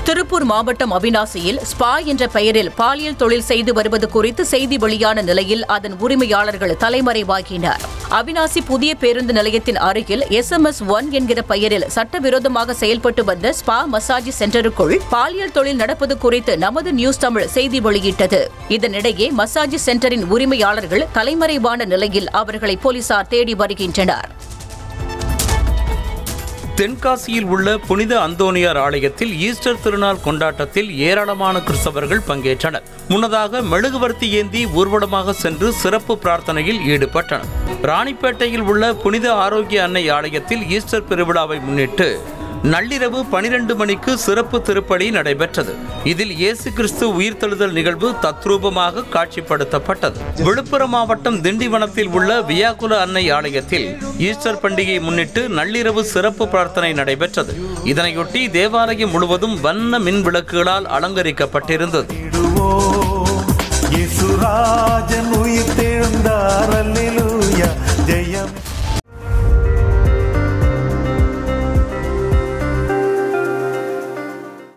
திருப்பூர் மாவட்டம் அவினாசியில் ஸ்பா என்ற பெயரில் பாலியல் தொழில் செய்து வருவது குறித்து செய்தி வெளியான நிலையில் அதன் உரிமையாளர்கள் தலைமறைவாகினர் அவினாசி புதிய பேருந்து நிலையத்தின் அருகில் எஸ் எம் எஸ் ஒன் என்கிற பெயரில் சட்டவிரோதமாக செயல்பட்டு வந்த ஸ்பா மசாஜ் சென்டருக்குள் பாலியல் தொழில் நடப்பது குறித்து நமது நியூஸ் தமிழ் செய்தி வெளியிட்டது இதனிடையே மசாஜ் சென்டரின் உரிமையாளர்கள் தலைமறைவான நிலையில் அவர்களை போலீசார் தேடி வருகின்றனர் தென்காசியில் உள்ள புனித அந்தோனியார் ஆலயத்தில் ஈஸ்டர் திருநாள் கொண்டாட்டத்தில் ஏராளமான கிறிஸ்தவர்கள் பங்கேற்றனர் முன்னதாக மெழுகுவர்த்தி ஏந்தி ஊர்வலமாக சென்று சிறப்பு பிரார்த்தனையில் ஈடுபட்டனர் ராணிப்பேட்டையில் உள்ள புனித ஆரோக்கிய அன்னை ஆலயத்தில் ஈஸ்டர் பெருவிழாவை முன்னிட்டு நள்ளிரவு பனிரெண்டு மணிக்கு சிறப்பு திருப்பலி நடைபெற்றது இதில் இயேசு கிறிஸ்து உயிர்த்தெழுதல் நிகழ்வு தத்ரூபமாக காட்சிப்படுத்தப்பட்டது விழுப்புரம் மாவட்டம் திண்டிவனத்தில் உள்ள வியாகுல அன்னை ஆலயத்தில் ஈஸ்டர் பண்டிகையை முன்னிட்டு நள்ளிரவு சிறப்பு பிரார்த்தனை நடைபெற்றது இதனையொட்டி தேவாலயம் முழுவதும் வண்ண மின் விளக்குகளால் அலங்கரிக்கப்பட்டிருந்தது இயேசுராஜன் உயிர் தெழுந்தார்